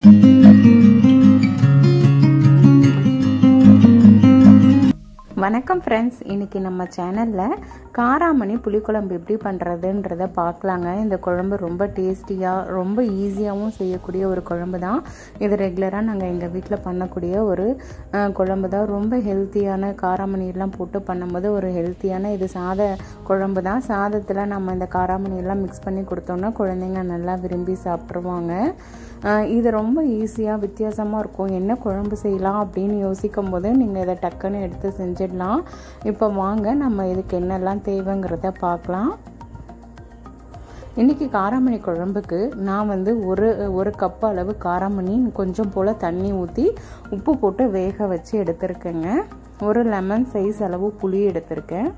வணக்கம் ஃப்ரெண்ட்ஸ் இன்றைக்கி நம்ம சேனலில் காராமணி புளிக்குழம்பு எப்படி பண்ணுறதுன்றத பார்க்கலாங்க இந்த குழம்பு ரொம்ப டேஸ்டியாக ரொம்ப ஈஸியாகவும் செய்யக்கூடிய ஒரு குழம்பு தான் இது ரெகுலராக நாங்கள் எங்கள் வீட்டில் பண்ணக்கூடிய ஒரு அஹ், குழம்பு தான் ரொம்ப ஹெல்த்தியான காராமணியெல்லாம் போட்டு பண்ணும்போது ஒரு ஹெல்த்தியான இது சாத குழம்பு தான் சாதத்தில் நம்ம இந்த காராமணியெல்லாம் மிக்ஸ் பண்ணி கொடுத்தோன்னா குழந்தைங்க நல்லா விரும்பி சாப்பிட்ருவாங்க அஹ், இது ரொம்ப ஈஸியாக வித்தியாசமாக இருக்கும் என்ன குழம்பு செய்யலாம் அப்படின்னு யோசிக்கும் போது நீங்கள் இதை டக்குன்னு எடுத்து செஞ்சிடலாம் இப்போ வாங்க நம்ம இதுக்கு என்னெல்லாம் தேவைங்கிறத பார்க்கலாம் இன்றைக்கி காராமணி குழம்புக்கு நான் வந்து ஒரு ஒரு கப் அளவு காராமணி கொஞ்சம் போல் தண்ணி ஊற்றி உப்பு போட்டு வேக வச்சு எடுத்திருக்கேங்க ஒரு லெமன் சைஸ் அளவு புளி எடுத்திருக்கேன்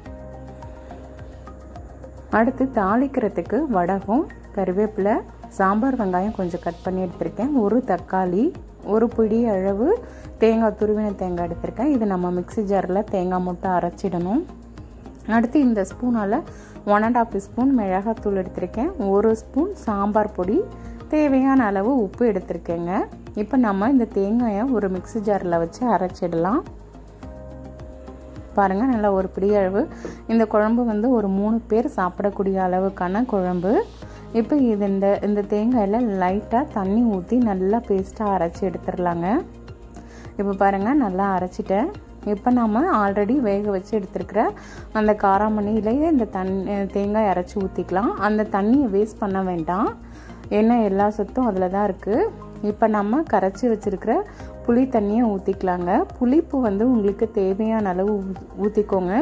அடுத்து தாளிக்கிறதுக்கு வடகம் கருவேப்பிலை சாம்பார் வெங்காயம் கொஞ்சம் கட் பண்ணி எடுத்திருக்கேன் ஒரு தக்காளி ஒரு பிடி அளவு தேங்காய் துருவின தேங்காய் எடுத்திருக்கேன் இது நம்ம மிக்ஸி ஜாரில் தேங்காய் மட்டும் அரைச்சிடணும் அடுத்து இந்த ஸ்பூனால் ஒன் அண்ட் ஆஃப் ஸ்பூன் மிளகாத்தூள் எடுத்திருக்கேன் ஒரு ஸ்பூன் சாம்பார் பொடி தேவையான அளவு உப்பு எடுத்திருக்கேங்க இப்போ நம்ம இந்த தேங்காயை ஒரு மிக்ஸி ஜாரில் வச்சு அரைச்சிடலாம் பாருங்கள் நல்லா ஒரு பிடி அளவு இந்த குழம்பு வந்து ஒரு மூணு பேர் சாப்பிடக்கூடிய அளவுக்கான குழம்பு இப்போ இது இந்த இந்த தேங்காயில் லைட்டாக தண்ணி ஊற்றி நல்லா பேஸ்ட்டாக அரைச்சி எடுத்துடலாங்க இப்போ பாருங்கள் நல்லா அரைச்சிட்டேன் இப்போ நம்ம ஆல்ரெடி வேக வச்சு எடுத்துருக்கிற அந்த காராமணியிலேயே இந்த தண் தேங்காய் அரைச்சி ஊற்றிக்கலாம் அந்த தண்ணியை வேஸ்ட் பண்ண வேண்டாம் ஏன்னா எல்லா சத்தும் அதில் தான் இருக்குது இப்போ நம்ம கரைச்சி வச்சுருக்கிற புளி தண்ணியை ஊற்றிக்கலாங்க புளிப்பு வந்து உங்களுக்கு தேவையான அளவு ஊற்றிக்கோங்க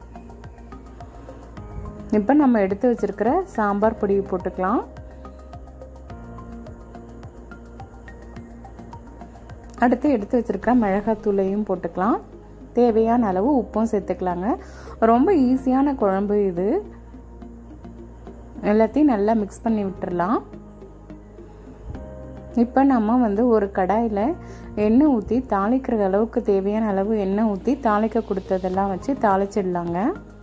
இப்போ நம்ம எடுத்து வச்சுருக்கிற சாம்பார் பொடி போட்டுக்கலாம் அடுத்து எடுத்து வச்சுருக்கிற மிளகாத்தூளையும் போட்டுக்கலாம் தேவையான அளவு உப்பும் சேர்த்துக்கலாங்க ரொம்ப ஈஸியான குழம்பு இது எல்லாத்தையும் நல்லா மிக்ஸ் பண்ணி விட்டுறலாம் இப்போ நம்ம வந்து ஒரு கடாயில் எண்ணெய் ஊற்றி தாளிக்கிற அளவுக்கு தேவையான அளவு எண்ணெய் ஊற்றி தாளிக்க கொடுத்ததெல்லாம் வச்சு தாளிச்சிடலாங்க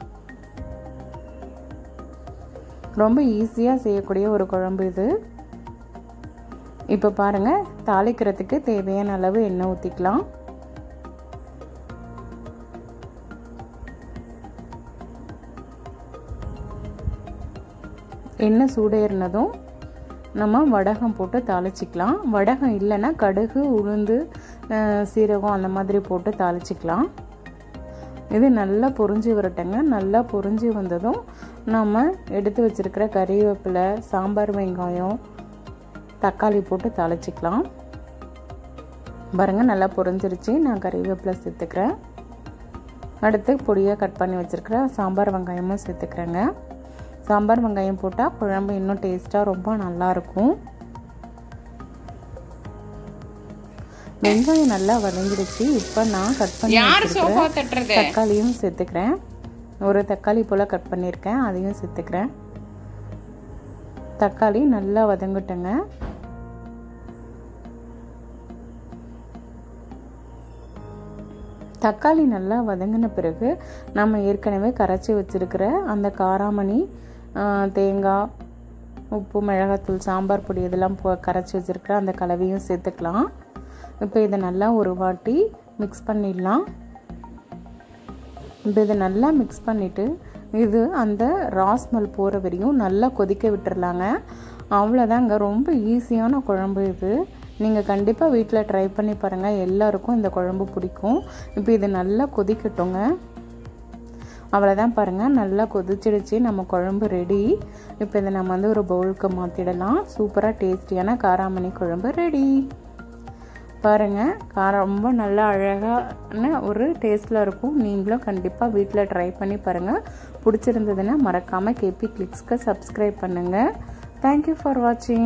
ரொம்ப ஈஸியாக செய்யக்கூடிய ஒரு குழம்பு இது இப்போ பாருங்கள் தாளிக்கிறதுக்கு தேவையான அளவு எண்ணெய் ஊற்றிக்கலாம் எண்ணெய் சூடேறினதும் நம்ம வடகம் போட்டு தாளிச்சிக்கலாம் வடகம் இல்லைன்னா கடுகு உளுந்து சீரகம் அந்த மாதிரி போட்டு தாளிச்சிக்கலாம் இது நல்லா பொரிஞ்சு வரட்டுங்க நல்லா பொரிஞ்சு வந்ததும் நம்ம எடுத்து வச்சுருக்கிற கறிவேப்பிலை சாம்பார் வெங்காயம் தக்காளி போட்டு தாளிச்சிக்கலாம் பாருங்கள் நல்லா பொரிஞ்சிருச்சு நான் கறிவேப்பிலை சேர்த்துக்கிறேன் அடுத்து பொடியாக கட் பண்ணி வச்சுருக்கிற சாம்பார் வெங்காயமும் சேர்த்துக்கிறேங்க சாம்பார் வெங்காயம் போட்டால் குழம்பு இன்னும் டேஸ்ட்டாக ரொம்ப நல்லாயிருக்கும் வெங்காயம் நல்லா வதங்கிடுச்சு இப்போ நான் கட் பண்ணி வச்சிருக்கிறேன் தக்காளியும் சேர்த்துக்கிறேன் ஒரு தக்காளி போல் கட் பண்ணியிருக்கேன் அதையும் சேர்த்துக்கிறேன் தக்காளி நல்லா வதங்கட்டுங்க தக்காளி நல்லா வதங்கின பிறகு நம்ம ஏற்கனவே கரைச்சி வச்சுருக்கிற அந்த காராமணி தேங்காய் உப்பு மிளகாத்தூள் சாம்பார் பொடி இதெல்லாம் போ கரைச்சி வச்சுருக்கிற அந்த கலவையும் சேர்த்துக்கலாம் இப்போ இதை நல்லா ஒரு வாட்டி மிக்ஸ் பண்ணிடலாம் இப்போ இதை நல்லா மிக்ஸ் பண்ணிவிட்டு இது அந்த ராஸ்மல் போகிற வரையும் நல்லா கொதிக்க விட்டுறலாங்க அவ்வளோதாங்க ரொம்ப ஈஸியான குழம்பு இது நீங்கள் கண்டிப்பாக வீட்டில் ட்ரை பண்ணி பாருங்கள் எல்லாருக்கும் இந்த குழம்பு பிடிக்கும் இப்போ இது நல்லா கொதிக்கட்டுங்க அவ்வளோதான் பாருங்கள் நல்லா கொதிச்சிடுச்சு நம்ம குழம்பு ரெடி இப்போ இதை நம்ம வந்து ஒரு பவுலுக்கு மாற்றிடலாம் சூப்பராக டேஸ்டியான காராமணி குழம்பு ரெடி பாருங்கள் காரம் ரொம்ப நல்லா அழகான ஒரு டேஸ்ட்டில் இருக்கும் நீங்களும் கண்டிப்பாக வீட்டில் ட்ரை பண்ணி பாருங்கள் பிடிச்சிருந்ததுன்னா மறக்காமல் கேபி கிளிக்ஸ்க்கு சப்ஸ்கிரைப் பண்ணுங்கள் தேங்க்யூ ஃபார் வாட்சிங்